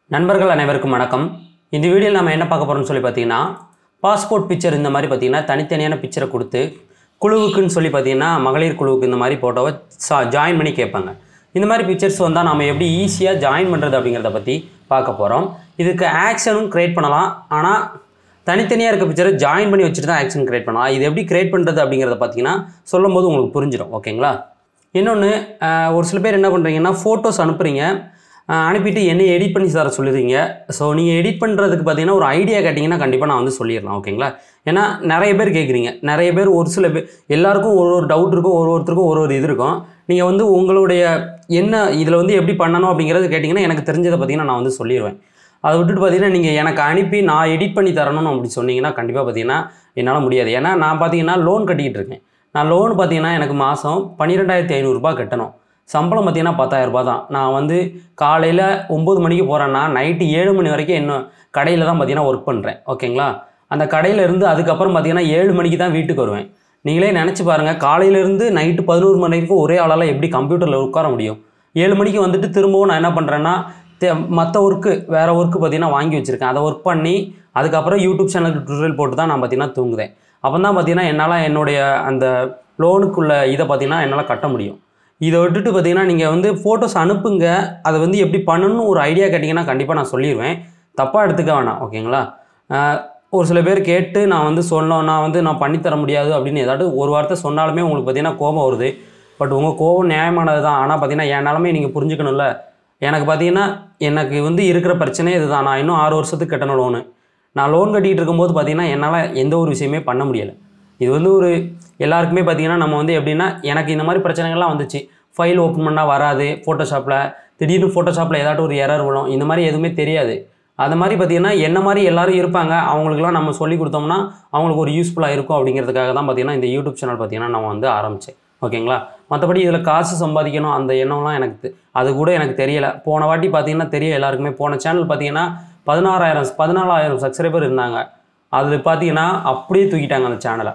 நண்பர்கள் அனைவருக்கும் வணக்கம் இந்த வீடியோவில் நம்ம என்ன பார்க்க போகிறோம்னு சொல்லி பார்த்தீங்கன்னா பாஸ்போர்ட் பிக்சர் இந்த மாதிரி பார்த்தீங்கன்னா தனித்தனியான பிக்சரை கொடுத்து குழுவுக்குன்னு சொல்லி பார்த்தீங்கன்னா மகளிர் குழுவுக்கு இந்த மாதிரி ஃபோட்டோவை சா ஜாயின் பண்ணி கேட்பாங்க இந்த மாதிரி பிக்சர்ஸ் வந்தால் நம்ம எப்படி ஈஸியாக ஜாயின் பண்ணுறது அப்படிங்கிறத பற்றி பார்க்க போகிறோம் இதுக்கு ஆக்ஷனும் க்ரியேட் பண்ணலாம் ஆனால் தனித்தனியாக இருக்க பிக்சரை ஜாயின் பண்ணி வச்சுட்டு தான் ஆக்ஷன் கிரியேட் பண்ணலாம் இது எப்படி கிரியேட் பண்ணுறது அப்படிங்கிறத பார்த்தீங்கன்னா சொல்லும் போது உங்களுக்கு புரிஞ்சிடும் ஓகேங்களா இன்னொன்று ஒரு சில பேர் என்ன பண்ணுறீங்கன்னா ஃபோட்டோஸ் அனுப்புகிறீங்க அஹ் அனுப்பிட்டு என்ன எடிட் பண்ணி தர சொல்லிடுறீங்க ஸோ நீங்கள் எடிட் பண்ணுறதுக்கு பார்த்தீங்கன்னா ஒரு ஐடியா கேட்டிங்கன்னா கண்டிப்பாக நான் வந்து சொல்லிடலாம் ஓகேங்களா ஏன்னா நிறைய பேர் கேட்குறீங்க நிறைய பேர் ஒரு சில பேர் எல்லாருக்கும் ஒரு ஒரு டவுட் இருக்கும் ஒரு ஒருத்தருக்கும் ஒரு ஒரு இது இருக்கும் நீங்கள் வந்து உங்களுடைய என்ன இதில் வந்து எப்படி பண்ணணும் அப்படிங்கிறது கேட்டிங்கன்னா எனக்கு தெரிஞ்சதை பார்த்தீங்கன்னா நான் வந்து சொல்லிடுவேன் அதை விட்டுட்டு பார்த்தீங்கன்னா நீங்கள் எனக்கு அனுப்பி நான் எடிட் பண்ணி தரணும்னு அப்படி சொன்னீங்கன்னா கண்டிப்பாக பார்த்தீங்கன்னா என்னால் முடியாது ஏன்னா நான் பார்த்தீங்கன்னா லோன் கட்டிக்கிட்டு இருக்கேன் நான் லோன் பார்த்தீங்கன்னா எனக்கு மாதம் பன்னிரெண்டாயிரத்தி ஐநூறுரூபா கட்டணும் சம்பளம் பார்த்தீங்கன்னா பத்தாயிரரூபா தான் நான் வந்து காலையில் ஒம்பது மணிக்கு போகிறேன்னா நைட்டு ஏழு மணி வரைக்கும் இன்னும் கடையில் தான் பார்த்தீங்கன்னா ஒர்க் பண்ணுறேன் ஓகேங்களா அந்த கடையில இருந்து அதுக்கப்புறம் பார்த்தீங்கன்னா ஏழு மணிக்கு தான் வீட்டுக்கு வருவேன் நீங்களே நினச்சி பாருங்கள் காலையிலேருந்து நைட்டு பதினோரு மணி வரைக்கும் ஒரே ஆளால் எப்படி கம்ப்யூட்டரில் உட்கார முடியும் ஏழு மணிக்கு வந்துட்டு திரும்பவும் நான் என்ன பண்ணுறேன்னா மற்ற ஒர்க்கு வேறு ஒர்க்கு பார்த்தீங்கன்னா வாங்கி வச்சுருக்கேன் அதை ஒர்க் பண்ணி அதுக்கப்புறம் யூடியூப் சேனலுக்கு டுட்டோரியல் போட்டு தான் நான் பார்த்தீங்கன்னா தூங்குதேன் அப்போ தான் பார்த்தீங்கன்னா என்னால் என்னுடைய அந்த லோனுக்குள்ள இதை பார்த்தீங்கன்னா என்னால் கட்ட முடியும் இதை விட்டுட்டு பார்த்தீங்கன்னா நீங்கள் வந்து ஃபோட்டோஸ் அனுப்புங்க அதை வந்து எப்படி பண்ணணும்னு ஒரு ஐடியா கேட்டிங்கன்னா கண்டிப்பாக நான் சொல்லிடுவேன் தப்பாக எடுத்துக்க வேணாம் ஓகேங்களா ஆஹ் ஒரு சில பேர் கேட்டு நான் வந்து சொன்னோம் நான் வந்து நான் பண்ணித்தர முடியாது அப்படின்னு ஏதாட்டு ஒரு வார்த்தை சொன்னாலுமே உங்களுக்கு பார்த்தீங்கன்னா கோபம் வருது பட் உங்கள் கோபம் நியாயமானது தான் ஆனால் பார்த்தீங்கன்னா என் நிலமையை நீங்கள் புரிஞ்சுக்கணும்ல எனக்கு பார்த்தீங்கன்னா எனக்கு வந்து இருக்கிற பிரச்சனையே இதுதான் நான் இன்னும் ஆறு வருஷத்துக்கு கட்டணும் லோனு நான் லோன் கட்டிகிட்டு இருக்கும்போது பார்த்தீங்கன்னா என்னால் எந்த ஒரு விஷயமே பண்ண முடியலை இது வந்து ஒரு எல்லாருக்குமே பார்த்தீங்கன்னா நம்ம வந்து எப்படின்னா எனக்கு இந்த மாதிரி பிரச்சனைகள்லாம் வந்துச்சு ஃபைல் ஓப்பன் பண்ணால் வராது ஃபோட்டோஷாப்பில் திடீர்னு ஃபோட்டோஷாப்பில் ஏதாட்டும் ஒரு எரர் விழும் இந்த மாதிரி எதுவுமே தெரியாது அது மாதிரி பார்த்தீங்கன்னா என்ன மாதிரி எல்லாரும் இருப்பாங்க அவங்களுக்குலாம் நம்ம சொல்லி கொடுத்தோம்னா அவங்களுக்கு ஒரு யூஸ்ஃபுல்லாக இருக்கும் அப்படிங்கிறதுக்காக தான் பார்த்தீங்கன்னா இந்த யூடியூப் சேனல் பார்த்தீங்கன்னா நான் வந்து ஆரம்பித்தேன் ஓகேங்களா மற்றபடி இதில் காசு சம்பாதிக்கணும் அந்த எண்ணம்லாம் எனக்கு தெ- அது கூட எனக்கு தெரியலை போன வாட்டி பார்த்தீங்கன்னா தெரியும் எல்லாருக்குமே போன சேனல் பார்த்தீங்கன்னா பதினாறாயிரம் பதினாலாயிரம் சப்ஸ்கிரைபர் இருந்தாங்க அது பார்த்தீங்கன்னா அப்படியே தூக்கிட்டாங்க அந்த சேனலை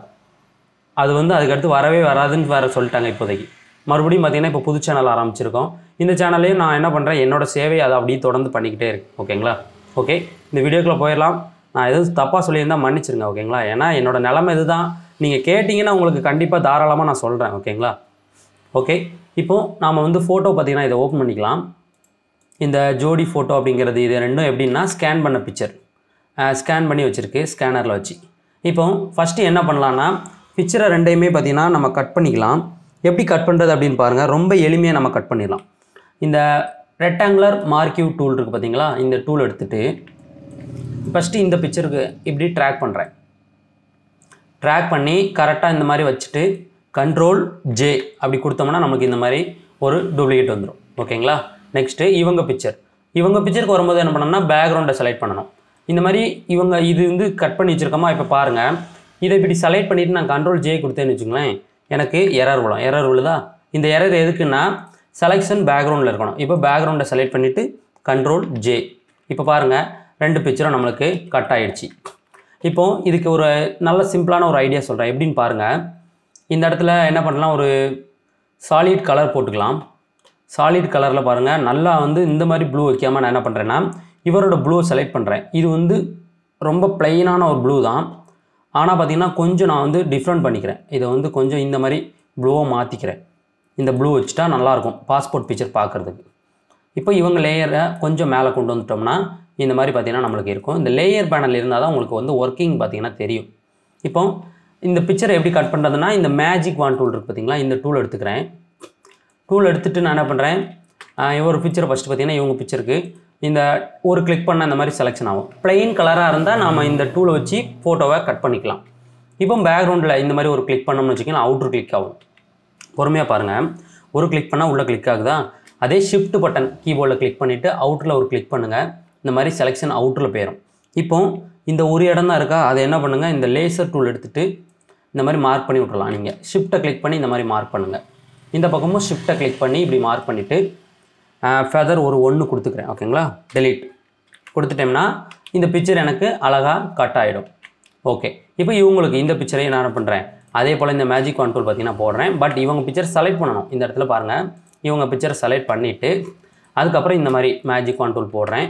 அது வந்து அதுக்கடுத்து வரவே வராதுன்னு வேறு சொல்லிட்டாங்க இப்போதைக்கு மறுபடியும் பார்த்தீங்கன்னா இப்போ புது சேனல் ஆரம்பிச்சிருக்கோம் இந்த சேனல்லையும் நான் என்ன பண்ணுறேன் என்னோட சேவையை அதை அப்படியே தொடர்ந்து பண்ணிக்கிட்டே இருக்கு ஓகேங்களா ஓகே இந்த வீடியோக்குள்ளே போயிடலாம் நான் எதுவும் தப்பாக சொல்லியிருந்தா மன்னிச்சிருங்க ஓகேங்களா ஏன்னா என்னோட நிலைமை இதுதான் நீங்கள் கேட்டிங்கன்னா உங்களுக்கு கண்டிப்பாக தாராளமாக நான் சொல்கிறேன் ஓகேங்களா ஓகே இப்போது நாம் வந்து ஃபோட்டோ பார்த்தீங்கன்னா இதை ஓப்பன் பண்ணிக்கலாம் இந்த ஜோடி ஃபோட்டோ அப்படிங்கிறது இது ரெண்டும் எப்படின்னா ஸ்கேன் பண்ண பிக்சர் ஸ்கேன் பண்ணி வச்சுருக்கு ஸ்கேனரில் வச்சு இப்போ ஃபஸ்ட்டு என்ன பண்ணலான்னா பிக்சரை ரெண்டையுமே பார்த்தீங்கன்னா நம்ம கட் பண்ணிக்கலாம் எப்படி கட் பண்ணுறது அப்படின்னு பாருங்கள் ரொம்ப எளிமையாக நம்ம கட் பண்ணிடலாம் இந்த ரெக்டாங்குலர் மார்க்கியூ டூல் இருக்குது பார்த்தீங்களா இந்த டூல் எடுத்துகிட்டு ஃபஸ்ட்டு இந்த பிக்சருக்கு இப்படி ட்ராக் பண்ணுறேன் ட்ராக் பண்ணி கரெக்டாக இந்த மாதிரி வச்சுட்டு கண்ட்ரோல் ஜே அப்படி கொடுத்தோம்னா நமக்கு இந்த மாதிரி ஒரு டூப்ளிகேட் வந்துடும் ஓகேங்களா நெக்ஸ்ட்டு இவங்க பிக்சர் இவங்க பிக்சருக்கு வரும்போது என்ன பண்ணணும்னா பேக்ரவுண்டை செலக்ட் பண்ணணும் இந்த மாதிரி இவங்க இது வந்து கட் பண்ணி வச்சுருக்கோமா இப்போ பாருங்கள் இதை இப்படி செலக்ட் பண்ணிவிட்டு நான் கண்ட்ரோல் ஜே கொடுத்தேன்னு வச்சுங்களேன் எனக்கு எரர் விழும் எரர் விழுதா இந்த எரர் எதுக்குன்னா செலெக்ஷன் பேக்ரவுண்டில் இருக்கணும் இப்போ பேக்ரவுண்டை செலக்ட் பண்ணிவிட்டு கண்ட்ரோல் ஜே இப்போ பாருங்கள் ரெண்டு பிக்சரும் நம்மளுக்கு கட் ஆயிடுச்சு இப்போ இதுக்கு ஒரு நல்ல சிம்பிளான ஒரு ஐடியா சொல்கிறேன் எப்படின்னு பாருங்கள் இந்த இடத்துல என்ன பண்ணலாம் ஒரு சாலிட் கலர் போட்டுக்கலாம் சாலிட் கலரில் பாருங்கள் நல்லா வந்து இந்த மாதிரி ப்ளூ வைக்காமல் நான் என்ன பண்ணுறேன்னா இவரோட ப்ளூ செலக்ட் பண்ணுறேன் இது வந்து ரொம்ப பிளெயினான ஒரு ப்ளூ தான் ஆனால் பார்த்தீங்கன்னா கொஞ்சம் நான் வந்து டிஃப்ரெண்ட் பண்ணிக்கிறேன் இதை வந்து கொஞ்சம் இந்த மாதிரி ப்ளூவை மாற்றிக்கிறேன் இந்த ப்ளூ வச்சுட்டா நல்லாயிருக்கும் பாஸ்போர்ட் பிக்சர் பார்க்குறதுக்கு இப்போ இவங்க லேயரை கொஞ்சம் மேலே கொண்டு வந்துட்டோம்னா இந்த மாதிரி பார்த்தீங்கன்னா நம்மளுக்கு இருக்கும் இந்த லேயர் பேனல் இருந்தால் தான் உங்களுக்கு வந்து ஒர்க்கிங் பார்த்தீங்கன்னா தெரியும் இப்போ இந்த பிக்சரை எப்படி கட் பண்ணுறதுன்னா இந்த மேஜிக் வான் டூல் இருக்குது பார்த்தீங்களா இந்த டூல் எடுத்துக்கிறேன் டூல் எடுத்துகிட்டு நான் என்ன பண்ணுறேன் ஒரு பிக்சரை ஃபஸ்ட்டு பார்த்தீங்கன்னா இவங்க பிக்சருக்கு இந்த ஒரு கிளிக் பண்ண இந்த மாதிரி செலெக்ஷன் ஆகும் plain கலராக இருந்தால் நாம் இந்த டூலை வச்சு ஃபோட்டோவை கட் பண்ணிக்கலாம் இப்போ பேக்ரவுண்டில் இந்த மாதிரி ஒரு கிளிக் பண்ணோம்னு வச்சுக்கோங்களேன் அவுட்ரு கிளிக் ஆகும் பொறுமையாக பாருங்கள் ஒரு கிளிக் பண்ணால் உள்ளே கிளிக் ஆகுதா அதே ஷிஃப்ட் பட்டன் கீபோர்டில் கிளிக் பண்ணிவிட்டு அவுட்டரில் ஒரு கிளிக் பண்ணுங்கள் இந்த மாதிரி செலெக்ஷன் அவுட்டரில் போயிடும் இப்போ இந்த ஒரு இடம் தான் இருக்கா அதை என்ன பண்ணுங்கள் இந்த லேசர் டூல் எடுத்துகிட்டு இந்த மாதிரி மார்க் பண்ணி விட்றலாம் நீங்கள் ஷிஃப்ட்டை கிளிக் பண்ணி இந்த மாதிரி மார்க் பண்ணுங்கள் இந்த பக்கமும் ஷிஃப்ட்டை கிளிக் பண்ணி இப்படி மார்க் பண்ணிவிட்டு ஃபெதர் ஒரு ஒன்று கொடுத்துக்கிறேன் ஓகேங்களா delete கொடுத்துட்டோம்னா இந்த பிக்சர் எனக்கு அழகாக கட் ஆகிடும் ஓகே இப்போ இவங்களுக்கு இந்த பிக்சரையும் நான் என்ன பண்ணுறேன் அதே போல் இந்த மேஜிக் கான்டூல் பார்த்தீங்கன்னா போடுறேன் பட் இவங்க பிக்சர் செலக்ட் பண்ணணும் இந்த இடத்துல பாருங்கள் இவங்க பிக்சரை செலக்ட் பண்ணிவிட்டு அதுக்கப்புறம் இந்த மாதிரி மேஜிக் கான்டூல் போடுறேன்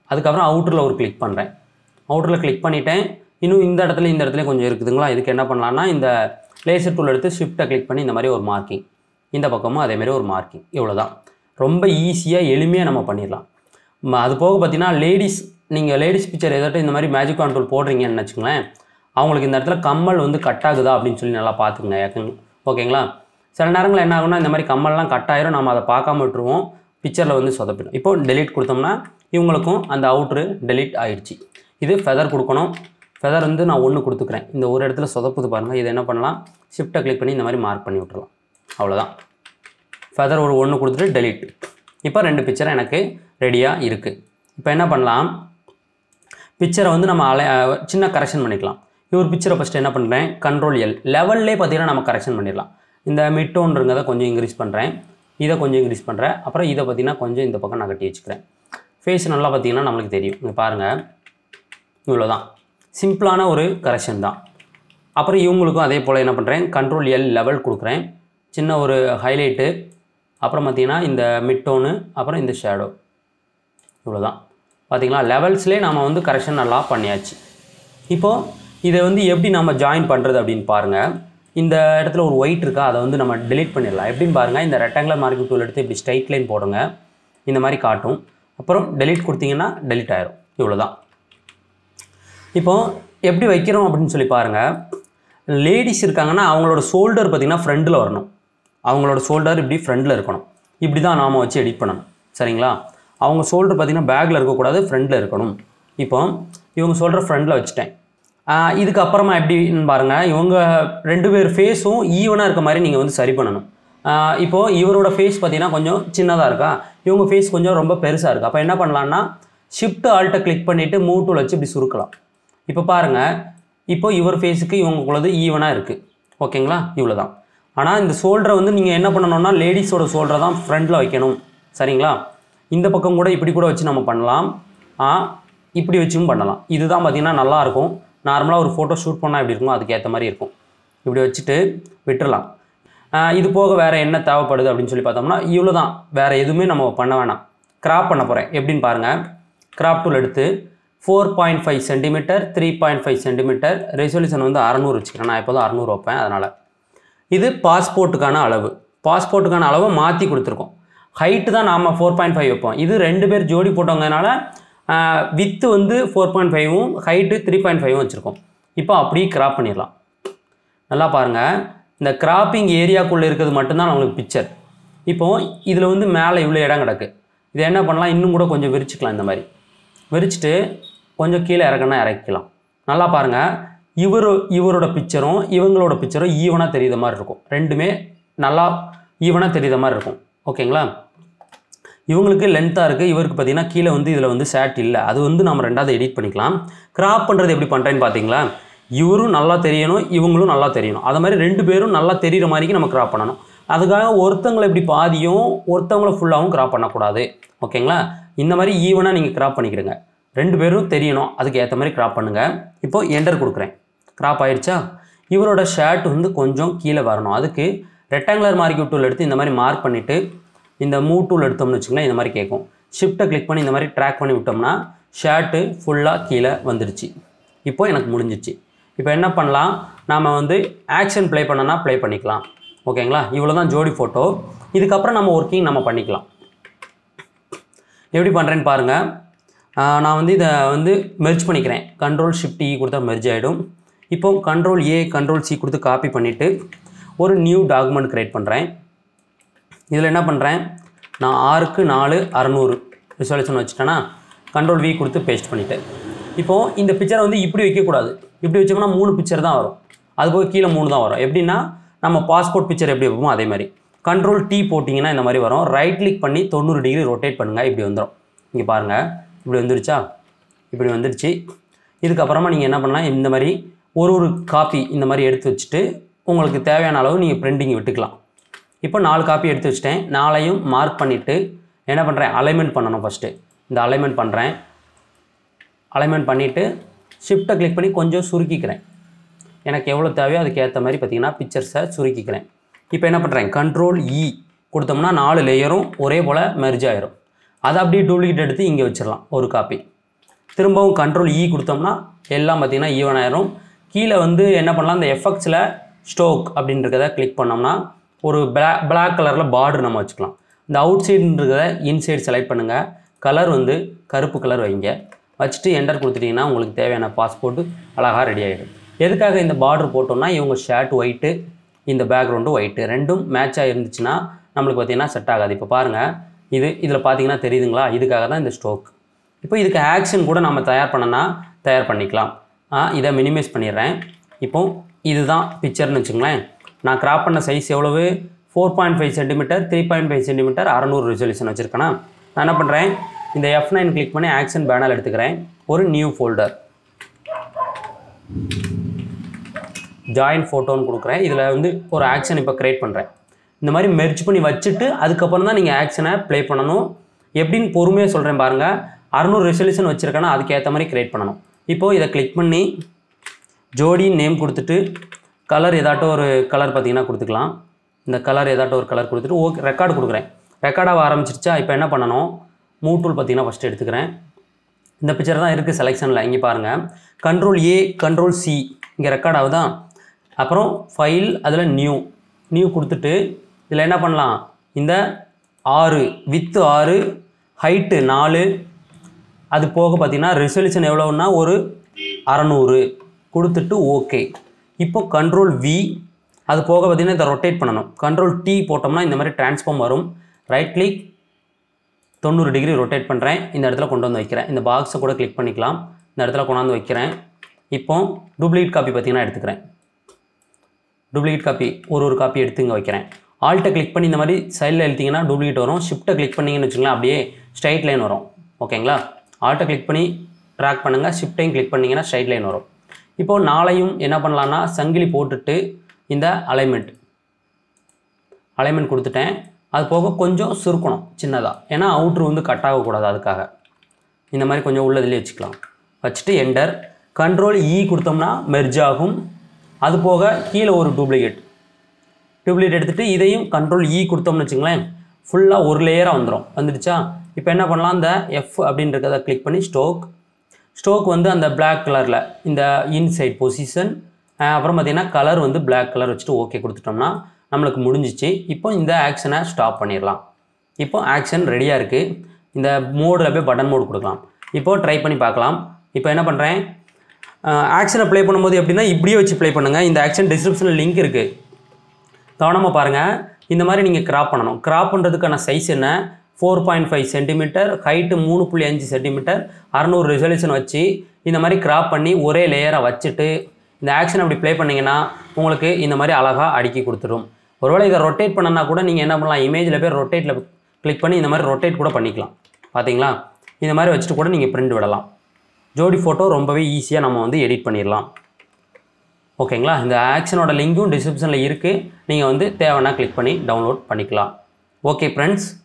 அதுக்கப்புறம் அவுட்டரில் ஒரு கிளிக் பண்ணுறேன் அவுட்டரில் கிளிக் பண்ணிட்டேன் இன்னும் இந்த இடத்துல இந்த இடத்துல கொஞ்சம் இருக்குதுங்களா இதுக்கு என்ன பண்ணலான்னா இந்த லேசர் டூல் எடுத்து ஷிஃப்ட்டை கிளிக் பண்ணி இந்த மாதிரி ஒரு மார்க்கிங் இந்த பக்கமும் அதே மாதிரி ஒரு மார்க்கிங் இவ்வளோ தான் ரொம்ப ஈஸியாக எளிமையாக நம்ம பண்ணிடலாம் ம- அது போக பார்த்தீங்கன்னா லேடிஸ் நீங்கள் லேடிஸ் பிக்சர் எதாட்டும் இந்த மாதிரி மேஜிக் கண்ட்ரோல் போடுறீங்கன்னு வச்சுங்களேன் அவங்களுக்கு இந்த இடத்துல கம்மல் வந்து கட் ஆகுதா அப்படின்னு சொல்லி நல்லா பார்த்துக்குங்க ஏக்கங்க ஓகேங்களா சில நேரங்களில் என்ன ஆகும்னா இந்த மாதிரி கம்மல்லாம் கட் ஆயிரும் நம்ம அதை பார்க்காம விட்டுருவோம் பிக்சரில் வந்து சொதப்பிடும் இப்போ டெலீட் கொடுத்தோம்னா இவங்களுக்கும் அந்த அவுட்ரு டெலீட் ஆயிடுச்சு இது ஃபெதர் கொடுக்கணும் ஃபெதர் வந்து நான் ஒன்று கொடுத்துக்கிறேன் இந்த ஒரு இடத்துல சொதப்புது பாருங்கள் இதை என்ன பண்ணலாம் ஷிஃப்ட்டை கிளிக் பண்ணி இந்த மாதிரி மார்க் பண்ணி விட்டுறலாம் அவ்வளோதான் ஃபெதர் ஒரு ஒன்று கொடுத்துட்டு டெலீட் இப்போ ரெண்டு பிக்சர் எனக்கு ரெடியாக இருக்குது இப்போ என்ன பண்ணலாம் பிக்சரை வந்து நம்ம அலை அஹ் சின்ன கரெக்ஷன் பண்ணிக்கலாம் இவர் பிக்சரை ஃபஸ்ட்டு என்ன பண்ணுறேன் கண்ட்ரோல் எல் லெவல்லே பார்த்தீங்கன்னா நம்ம கரெக்ஷன் பண்ணிடலாம் இந்த மிட்டோன்றதை கொஞ்சம் இன்க்ரீஸ் பண்ணுறேன் இதை கொஞ்சம் இன்க்ரீஸ் பண்ணுறேன் அப்புறம் இதை பார்த்தீங்கன்னா கொஞ்சம் இந்த பக்கம் நகட்டி வச்சுக்கிறேன் ஃபேஸ் நல்லா பார்த்தீங்கன்னா நம்மளுக்கு தெரியும் இங்கே பாருங்கள் இவ்வளோதான் சிம்பிளான ஒரு கரெக்ஷன் தான் அப்புறம் இவங்களுக்கும் அதே போல் என்ன பண்ணுறேன் கண்ட்ரோல் எல் லெவல் கொடுக்குறேன் சின்ன ஒரு ஹைலைட்டு அப்புறம் பார்த்தீங்கன்னா இந்த மிட்டோனு அப்புறம் இந்த ஷேடோ இவ்வளோதான் பார்த்தீங்களா லெவல்ஸ்லேயே நாம் வந்து கரெக்ஷன் நல்லா பண்ணியாச்சு இப்போது இதை வந்து எப்படி நம்ம ஜாயின் பண்ணுறது அப்படின்னு பாருங்கள் இந்த இடத்துல ஒரு ஒயிட் இருக்கா அதை வந்து நம்ம delete பண்ணிடலாம் எப்படின்னு பாருங்கள் இந்த ரெக்டாங்குலர் மார்க்கிங் டூல் எடுத்து இப்படி ஸ்ட்ரைட் லைன் போடுங்க இந்த மாதிரி காட்டும் அப்புறம் delete கொடுத்தீங்கன்னா delete ஆயிரும் இவ்வளோதான் இப்போ எப்படி வைக்கிறோம் அப்படின்னு சொல்லி பாருங்கள் லேடிஸ் இருக்காங்கன்னா அவங்களோட ஷோல்டர் பார்த்திங்கன்னா ஃப்ரண்டில் வரணும் அவங்களோட ஷோல்டர் இப்படி ஃப்ரண்டில் இருக்கணும் இப்படி தான் நாம் வச்சு எடிட் பண்ணணும் சரிங்களா அவங்க ஷோல்டர் பார்த்திங்கன்னா பேக்கில் இருக்கக்கூடாது ஃப்ரண்டில் இருக்கணும் இப்போ இவங்க ஷோல்டர் ஃப்ரண்டில் வச்சுட்டேன் ஆஹ் இதுக்கு அப்புறமா எப்படின்னு பாருங்கள் இவங்க ரெண்டு பேர் ஃபேஸும் ஈவனாக இருக்க மாதிரி நீங்கள் வந்து சரி பண்ணணும் ஆஹ் இப்போ இவரோட ஃபேஸ் பார்த்தீங்கன்னா கொஞ்சம் சின்னதாக இருக்கா இவங்க ஃபேஸ் கொஞ்சம் ரொம்ப பெருசாக இருக்குது அப்போ என்ன பண்ணலான்னா ஷிஃப்ட் ஆல்ட்டை கிளிக் பண்ணிவிட்டு மூவ் டூல் வச்சு இப்படி சுருக்கலாம் இப்போ பாருங்கள் இப்போ இவர் ஃபேஸுக்கு இவங்களுக்குள்ளது ஈவனாக இருக்குது ஓகேங்களா இவ்வளோ தான் ஆனால் இந்த ஷோல்டரை வந்து நீங்கள் என்ன பண்ணணும்னா லேடிஸோட ஷோல்டரை தான் ஃப்ரண்டில் வைக்கணும் சரிங்களா இந்த பக்கம் கூட இப்படி கூட வச்சு நம்ம பண்ணலாம் ஆ இப்படி வச்சும் பண்ணலாம் இதுதான் பார்த்தீங்கன்னா நல்லாயிருக்கும் நார்மலாக ஒரு ஃபோட்டோ ஷூட் பண்ணால் எப்படி இருக்கும் அதுக்கு ஏற்ற மாதிரி இருக்கும் இப்படி வச்சுட்டு விட்டுறலாம் ஆஹ் இது போக வேறு என்ன தேவைப்படுது அப்படின்னு சொல்லி பார்த்தோம்னா இவ்வளோ தான் வேறு எதுவுமே நம்ம பண்ண வேணாம் கிராப் பண்ண போகிறேன் எப்படின்னு பாருங்கள் கிராப் டூல் எடுத்து four point five centimetre three point five centimetre resolution வந்து அறநூறு வச்சுக்கிறேன் நான் எப்போதும் அறநூறு வைப்பேன் அதனால் இது பாஸ்போர்ட்டுக்கான அளவு பாஸ்போர்ட்டுக்கான அளவை மாற்றி கொடுத்துருக்கோம் ஹைட்டு தான் நாம் ஃபோர் பாயிண்ட் ஃபைவ் வைப்போம் இது ரெண்டு பேர் ஜோடி போட்டவங்கனால வித்து வந்து ஃபோர் பாயிண்ட் ஃபைவும் ஹைட்டு த்ரீ பாயிண்ட் ஃபைவும் வச்சுருக்கோம் இப்போ அப்படியே கிராப் பண்ணிடலாம் நல்லா பாருங்கள் இந்த கிராப்பிங் ஏரியாக்குள்ளே இருக்கிறது மட்டும்தான் நம்மளுக்கு பிக்சர் இப்போது இதில் வந்து மேலே இவ்வளோ இடம் கிடக்கு இதை என்ன பண்ணலாம் இன்னும் கூட கொஞ்சம் விரிச்சுக்கலாம் இந்த மாதிரி விரிச்சிட்டு கொஞ்சம் கீழே இறக்கணும் இறக்கிக்கலாம் நல்லா பாருங்கள் இவர் இவரோட பிக்சரும் இவங்களோட பிக்சரும் ஈவனாக தெரியுற மாதிரி இருக்கும் ரெண்டுமே நல்லா ஈவனாக தெரியுற மாதிரி இருக்கும் ஓகேங்களா இவங்களுக்கு லென்த்தாக இருக்குது இவருக்கு பார்த்தீங்கன்னா கீழே வந்து இதில் வந்து சேட் இல்லை அது வந்து நம்ம ரெண்டாவது எடிட் பண்ணிக்கலாம் கிராப் பண்ணுறது எப்படி பண்ணுறேன்னு பார்த்தீங்களா இவரும் நல்லா தெரியணும் இவங்களும் நல்லா தெரியணும் அது மாதிரி ரெண்டு பேரும் நல்லா தெரிகிற மாதிரிக்கு நம்ம கிராப் பண்ணணும் அதுக்காக ஒருத்தங்களை இப்படி பாதியும் ஒருத்தவங்கள ஃபுல்லாகவும் கிராப் பண்ணக்கூடாது ஓகேங்களா இந்த மாதிரி ஈவனாக நீங்கள் கிராப் பண்ணிக்கிடுங்க ரெண்டு பேரும் தெரியணும் அதுக்கு ஏற்ற மாதிரி கிராப் பண்ணுங்கள் இப்போது என்டர் கொடுக்குறேன் கிராப் ஆயிடுச்சா இவரோட ஷர்ட் வந்து கொஞ்சம் கீழே வரணும் அதுக்கு ரெக்டாங்குலர் மார்க்கிங் டூல் எடுத்து இந்த மாதிரி மார்க் பண்ணிவிட்டு இந்த மூவ் டூல் எடுத்தோம்னு வச்சுங்களேன் இந்த மாதிரி கேட்கும் ஷிஃப்ட்டை கிளிக் பண்ணி இந்த மாதிரி ட்ராக் பண்ணி விட்டோம்னா ஷர்ட்டு ஃபுல்லாக கீழே வந்துடுச்சு இப்போ எனக்கு முடிஞ்சிச்சு இப்போ என்ன பண்ணலாம் நாம் வந்து ஆக்ஷன் ப்ளே பண்ணனா ப்ளே பண்ணிக்கலாம் ஓகேங்களா இவ்வளோ தான் ஜோடி ஃபோட்டோ இதுக்கப்புறம் நம்ம ஒர்க்கிங் நம்ம பண்ணிக்கலாம் எப்படி பண்ணுறேன்னு பாருங்கள் ஆஹ் நான் வந்து இதை வந்து மெர்ஜ் பண்ணிக்கிறேன் கண்ட்ரோல் ஷிஃப்ட் இ கொடுத்தா மெர்ஜ் ஆகிடும் இப்போ கண்ட்ரோல் ஏ கண்ட்ரோல் சி கொடுத்து காப்பி பண்ணிவிட்டு ஒரு நியூ டாக்குமெண்ட் க்ரியேட் பண்ணுறேன் இதில் என்ன பண்ணுறேன் நான் ஆறுக்கு நாலு அறநூறு ரிசல்யூஷன் வச்சுட்டேன்னா கண்ட்ரோல் வி கொடுத்து பேஸ்ட் பண்ணிட்டேன் இப்போது இந்த பிக்சரை வந்து இப்படி வைக்கக்கூடாது இப்படி வச்சோம்னா மூணு பிக்சர் தான் வரும் அது போக கீழே மூணு தான் வரும் எப்படின்னா நம்ம பாஸ்போர்ட் பிக்சர் எப்படி வைப்போமோ அதே மாதிரி கண்ட்ரோல் டி போட்டிங்கன்னா இந்த மாதிரி வரும் ரைட் கிளிக் பண்ணி தொண்ணூறு டிகிரி ரொட்டேட் பண்ணுங்கள் இப்படி வந்துடும் இங்கே பாருங்கள் இப்படி வந்துருச்சா இப்படி வந்துடுச்சு இதுக்கப்புறமா நீங்கள் என்ன பண்ணலாம் இந்த மாதிரி ஒரு ஒரு காப்பி இந்த மாதிரி எடுத்து வச்சுட்டு உங்களுக்கு தேவையான அளவு நீங்கள் பிரிண்டிங் விட்டுக்கலாம் இப்போ நாலு காப்பி எடுத்து வச்சிட்டேன் நாளையும் மார்க் பண்ணிவிட்டு என்ன பண்ணுறேன் அலைன்மெண்ட் பண்ணணும் ஃபஸ்ட்டு இந்த அலைன்மெண்ட் பண்ணுறேன் அலைன்மெண்ட் பண்ணிவிட்டு ஷிஃப்ட்டை கிளிக் பண்ணி கொஞ்சம் சுருக்கிக்கிறேன் எனக்கு எவ்வளோ தேவையோ அதுக்கு ஏற்ற மாதிரி பார்த்தீங்கன்னா பிக்சர்ஸை சுருக்கிக்கிறேன் இப்போ என்ன பண்ணுறேன் கண்ட்ரோல் இ கொடுத்தோம்னா நாலு லேயரும் ஒரே போல் மெர்ஜ் ஆயிரும் அதை அப்படியே டூப்ளிகேட் எடுத்து இங்கே வச்சிடலாம் ஒரு காப்பி திரும்பவும் கண்ட்ரோல் இ கொடுத்தோம்னா எல்லாம் பார்த்தீங்கன்னா ஈவன் ஆயிரும் கீழே வந்து என்ன பண்ணலாம் இந்த எஃபெக்ட்ஸில் ஸ்டோக் அப்படின்றத கிளிக் பண்ணோம்னா ஒரு பிளாக் பிளாக் கலரில் பார்டர் நம்ம வச்சுக்கலாம் இந்த அவுட் சைடுன்றத இன்சைடு செலக்ட் பண்ணுங்கள் கலர் வந்து கருப்பு கலர் வைங்க வச்சுட்டு என்டர் கொடுத்துட்டிங்கன்னா உங்களுக்கு தேவையான பாஸ்போர்ட்டு அழகாக ரெடி ஆகிடும் எதுக்காக இந்த பார்டர் போட்டோம்னா இவங்க ஷர்ட் ஒயிட்டு இந்த பேக்ரவுண்டு ஒயிட்டு ரெண்டும் மேட்சாக இருந்துச்சுன்னா நம்மளுக்கு பார்த்தீங்கன்னா செட் ஆகாது இப்போ பாருங்கள் இது இதில் பார்த்தீங்கன்னா தெரியுதுங்களா இதுக்காக தான் இந்த ஸ்டோக் இப்போ இதுக்கு ஆக்ஷன் கூட நம்ம தயார் பண்ணனா தயார் பண்ணிக்கலாம் ஆ, இதை மினிமைஸ் பண்ணிடுறேன் இப்போ இதுதான் பிக்சர்னு வச்சுங்களேன் நான் கிராப் பண்ண சைஸ் எவ்வளவு four point five centimetre three point five centimetre அறநூறு ரெசல்யூஷன் வச்சுருக்கேனா நான் என்ன பண்ணுறேன் இந்த எஃப் நைன் கிளிக் பண்ணி ஆக்ஷன் பேனல் எடுத்துக்கிறேன் ஒரு நியூ ஃபோல்டர் ஜாயின் ஃபோட்டோன்னு கொடுக்குறேன் இதில் வந்து ஒரு ஆக்ஷன் இப்போ க்ரியேட் பண்ணுறேன் இந்த மாதிரி மெர்ஜ் பண்ணி வச்சுட்டு அதுக்கப்புறம் தான் நீங்கள் ஆக்ஷனை ப்ளே பண்ணணும் எப்படின்னு பொறுமையாக சொல்கிறேன் பாருங்கள் அறநூறு ரெசல்யூஷன் வச்சுருக்கேன்னா அதுக்கேற்ற மாதிரி க்ரியேட் பண்ணணும் இப்போது இதை கிளிக் பண்ணி ஜோடி நேம் கொடுத்துட்டு கலர் ஏதாட்டும் ஒரு கலர் பார்த்தீங்கன்னா கொடுத்துக்கலாம் இந்த கலர் ஏதாட்டும் ஒரு கலர் கொடுத்துட்டு ஓகே ரெக்கார்டு கொடுக்குறேன் ரெக்கார்டாக ஆரம்பிச்சிருச்சா இப்போ என்ன பண்ணணும் மூ டூல் பார்த்தீங்கன்னா ஃபஸ்ட்டு எடுத்துக்கிறேன் இந்த பிக்சர் தான் இருக்குது செலெக்ஷனில் இங்கே பாருங்கள் கண்ட்ரோல் ஏ கண்ட்ரோல் சி இங்கே ரெக்கார்ட் ஆகுதா அப்புறம் ஃபைல் அதில் நியூ நியூ கொடுத்துட்டு இதில் என்ன பண்ணலாம் இந்த ஆறு வித்து ஆறு ஹைட்டு நாலு அது போக பார்த்தீங்கன்னா ரெசல்யூஷன் எவ்வளோன்னா ஒரு அறநூறு கொடுத்துட்டு ஓகே இப்போ கண்ட்ரோல் வி அது போக பார்த்தீங்கன்னா இதை ரொட்டேட் பண்ணணும் கண்ட்ரோல் டி போட்டோம்னா இந்த மாதிரி டிரான்ஸ்ஃபார்ம் வரும் ரைட் கிளிக் தொண்ணூறு டிகிரி ரொட்டேட் பண்ணுறேன் இந்த இடத்துல கொண்டு வந்து வைக்கிறேன் இந்த பாக்ஸை கூட கிளிக் பண்ணிக்கலாம் இந்த இடத்துல கொண்டாந்து வைக்கிறேன் இப்போ டூப்ளிகேட் காப்பி பார்த்தீங்கன்னா எடுத்துக்கிறேன் டூப்ளிகேட் காப்பி ஒரு ஒரு காப்பி எடுத்து இங்கே வைக்கிறேன் ஆல்ட்டை கிளிக் பண்ணி இந்த மாதிரி சைடில் எழுத்திங்கன்னா டூப்ளிகேட் வரும் ஷிஃப்ட்டை கிளிக் பண்ணிங்கன்னு வச்சுங்களேன் அப்படியே ஸ்ட்ரைட் லைன் வரும் ஓகேங்களா ஆல்ட்டை கிளிக் பண்ணி ட்ராக் பண்ணுங்கள் ஷிஃப்ட்டையும் கிளிக் பண்ணிங்கன்னா ஸ்ட்ரைட் லைன் வரும் இப்போது நாளையும் என்ன பண்ணலான்னா சங்கிலி போட்டுட்டு இந்த அலைன்மெண்ட் அலைன்மெண்ட் கொடுத்துட்டேன் அது போக கொஞ்சம் சுருக்கணும் சின்னதாக ஏன்னா அவுட்ரு வந்து கட் ஆகக்கூடாது அதுக்காக இந்த மாதிரி கொஞ்சம் உள்ளதுலேயே வச்சுக்கலாம் வச்சுட்டு என்டர் கண்ட்ரோல் இ கொடுத்தோம்னா மெர்ஜ் ஆகும் அது போக கீழே ஒரு டூப்ளிகேட் டூப்ளிகேட் எடுத்துகிட்டு இதையும் கண்ட்ரோல் இ கொடுத்தோம்னு வச்சுங்களேன் ஃபுல்லாக ஒரு லேயராக வந்துடும் வந்துடுச்சா இப்போ என்ன பண்ணலாம் இந்த எஃப் அப்படின்றத கிளிக் பண்ணி ஸ்டோக் ஸ்டோக் வந்து அந்த Black கலரில் இந்த இன்சைட் பொசிஷன் அப்புறம் பார்த்தீங்கன்னா கலர் வந்து Black கலர் வச்சுட்டு ஓகே கொடுத்துட்டோம்னா நம்மளுக்கு முடிஞ்சிச்சு இப்போ இந்த ஆக்ஷனை ஸ்டாப் பண்ணிடலாம் இப்போ ஆக்ஷன் ரெடியாக இருக்குது இந்த மோடில் போய் பட்டன் மோடு கொடுக்கலாம் இப்போ ட்ரை பண்ணி பார்க்கலாம் இப்போ என்ன பண்ணுறேன் ஆக்ஷனை ப்ளே பண்ணும்போது எப்படின்னா இப்படியே வச்சு ப்ளே பண்ணுங்கள் இந்த ஆக்ஷன் டிஸ்கிரிப்ஷனில் லிங்க் இருக்குது கவனமாக பாருங்கள் இந்த மாதிரி நீங்கள் கிராப் பண்ணணும் கிராப் பண்ணுறதுக்கான சைஸ் என்ன four point five centimetre height மூணு புள்ளி அஞ்சு சென்டிமீட்டர் அறநூறு ரெசல்யூஷன் வச்சு இந்த மாதிரி கிராப் பண்ணி ஒரே லேயராக வச்சுட்டு இந்த ஆக்ஷன் அப்படி ப்ளே பண்ணிங்கன்னா உங்களுக்கு இந்த மாதிரி அழகாக அடுக்கி கொடுத்துரும் ஒருவேளை இதை ரொட்டேட் பண்ணனா கூட நீங்கள் என்ன பண்ணலாம் இமேஜில் போய் ரொட்டேட்டில் கிளிக் பண்ணி இந்த மாதிரி ரொட்டேட் கூட பண்ணிக்கலாம் பார்த்தீங்களா இந்த மாதிரி வச்சுட்டு கூட நீங்கள் பிரிண்ட் விடலாம் ஜோடி ஃபோட்டோ ரொம்பவே ஈஸியாக நம்ம வந்து எடிட் பண்ணிடலாம் ஓகேங்களா இந்த ஆக்ஷனோட லிங்க்கும் டிஸ்கிரிப்ஷனில் இருக்குது நீங்கள் வந்து தேவைன்னா கிளிக் பண்ணி டவுன்லோட் பண்ணிக்கலாம் ஓகே ஃப்ரெண்ட்ஸ்